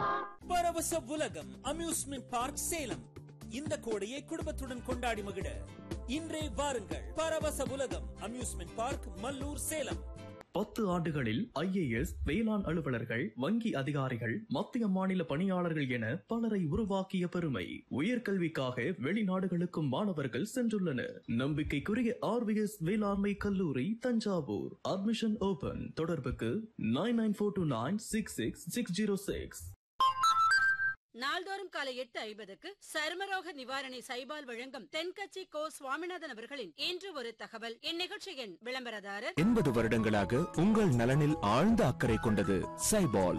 பரவச உலகம் amusement park Salem இந்த கோடையை குடும்பத்துடன் கொண்டாடி மகிழ இன்றே வாருங்கள் பரவச உலகம் அம்யூஸ்மெண்ட் பார்க் மல்லூர் சேலம் பத்து ஆண்டுகளில் ஐஏஎஸ் வேளாண் அலுவலர்கள் வங்கி அதிகாரிகள் மத்திய மாநில பணியாளர்கள் என பலரை உருவாக்கிய பெருமை உயர்கல்விக்காக வெளிநாடுகளுக்கும் மாணவர்கள் சென்றுள்ளனர் நம்பிக்கைக்குரிய ஆர்விஎஸ் வேளாண்மை கல்லூரி தஞ்சாவூர் அட்மிஷன் ஓபன் தொடர்புக்கு nine nine four two nine six six six zero six நாள்தோறும் காலை எட்டு ஐம்பதுக்கு சருமரோக நிவாரணி சைபால் வழங்கும் தென்கட்சி கோ சுவாமிநாதன் அவர்களின் இன்று ஒரு தகவல் இந்நிகழ்ச்சியின் விளம்பரதாரர் எண்பது வருடங்களாக உங்கள் நலனில் ஆழ்ந்த அக்கறை கொண்டது சைபால்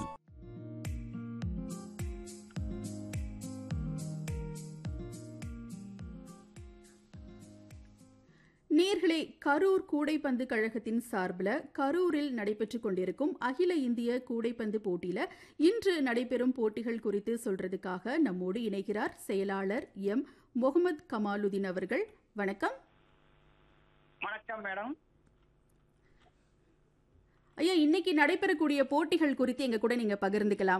நேர்களே கரூர் கூடைப்பந்து கழகத்தின் சார்பில் கரூரில் நடைபெற்றுக் கொண்டிருக்கும் அகில இந்திய கூடைப்பந்து போட்டியில இன்று நடைபெறும் போட்டிகள் குறித்து சொல்றதுக்காக நம்மோடு இணைகிறார் செயலாளர் எம் முகமது கமாலுதீன் அவர்கள் வணக்கம் வணக்கம் மேடம் ஐயா இன்னைக்கு நடைபெறக்கூடிய போட்டிகள் குறித்து எங்க கூட நீங்க பகிர்ந்துக்கலாம்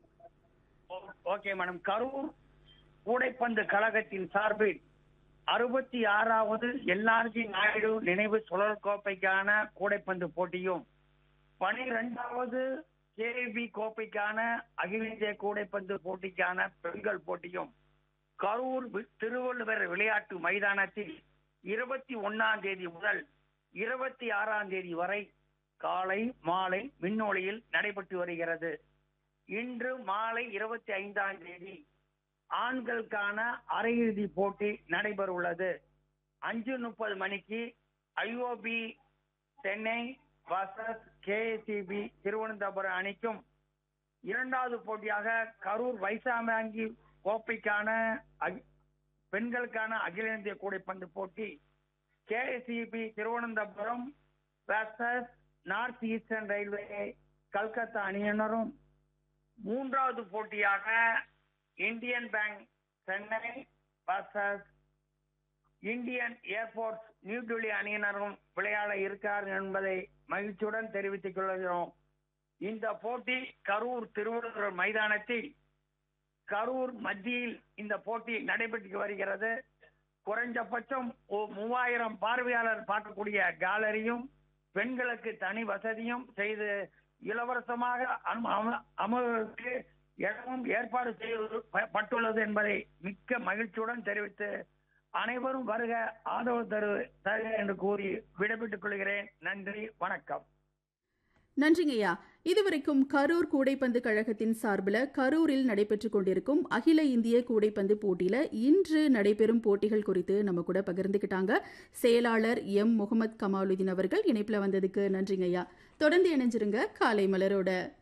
ஓ- ஓகே மேடம் கரூர் கூடைப்பந்து கழகத்தின் சார்பில் அறுபத்தி ஆறாவது எல்ஆர்ஜி நாயுடு நினைவு சுழல் கோப்பைக்கான கூடைப்பந்து போட்டியும் பனிரெண்டாவது கேபி கோப்பைக்கான அகில இந்திய கூடைப்பந்து போட்டிக்கான பெண்கள் போட்டியும் கரூர் வி- திருவள்ளுவர் விளையாட்டு மைதானத்தில் இருபத்தி ஒன்னாம் தேதி முதல் இருபத்தி ஆறாம் தேதி வரை காலை மாலை மின்னொளியில் நடைபெற்று வருகிறது இன்று மாலை இருபத்தி ஐந்தாம் தேதி ஆண்களுக்கான அரையிறுதி போட்டி நடைபெற உள்ளது அஞ்சு முப்பது மணிக்கு IOB Chennai versus KCP Thiruvananthapuram அணிக்கும் இரண்டாவது போட்டியாக கரூர் வைசாமங்கி கோப்பைக்கான அகி- பெண்களுக்கான அகில இந்திய கூடைப்பந்து போட்டி KCP Thiruvananthapuram versus north eastern railway Calcutta அணியினரும் மூன்றாவது போட்டியாக Indian bank Chennai versus Indian airports new Delhi அணியினரும் விளையாட இருக்கிறார் என்பதை மகிழ்ச்சியுடன் தெரிவித்துக் கொள்கிறோம் இந்த போட்டி கரூர் திருவள்ளுவர் மைதானத்தில் கரூர் மத்தியில் இந்த போட்டி நடைபெற்று வருகிறது குறைஞ்சபட்சம் ஓ- மூவாயிரம் பார்வையாளர் பார்க்கக்கூடிய கேலரியும் பெண்களுக்கு தனி வசதியும் செய்து இலவசமாக அம- அம- அமர்வுக்கு இடமும் ஏற்பாடு செய்யப்பட்டுள்ளது என்பதை மிக்க மகிழ்ச்சியுடன் தெரிவித்து அனைவரும் வருக ஆதரவு தரு தருக என்று கூறி விடைபெற்றுக் கொள்கிறேன் நன்றி வணக்கம் நன்றிங்கய்யா இதுவரைக்கும் கரூர் கூடைப்பந்து கழகத்தின் சார்பில் கரூரில் நடைபெற்றுக் கொண்டிருக்கும் அகில இந்திய கூடைப்பந்து போட்டியில இன்று நடைபெறும் போட்டிகள் குறித்து நம்ம கூட பகிர்ந்துக்கிட்டாங்க செயலாளர் எம் முகமது கமாலுதீன் அவர்கள் இணைப்புல வந்ததுக்கு நன்றிங்கய்யா தொடர்ந்து இணைஞ்சிருங்க காலை மலரோட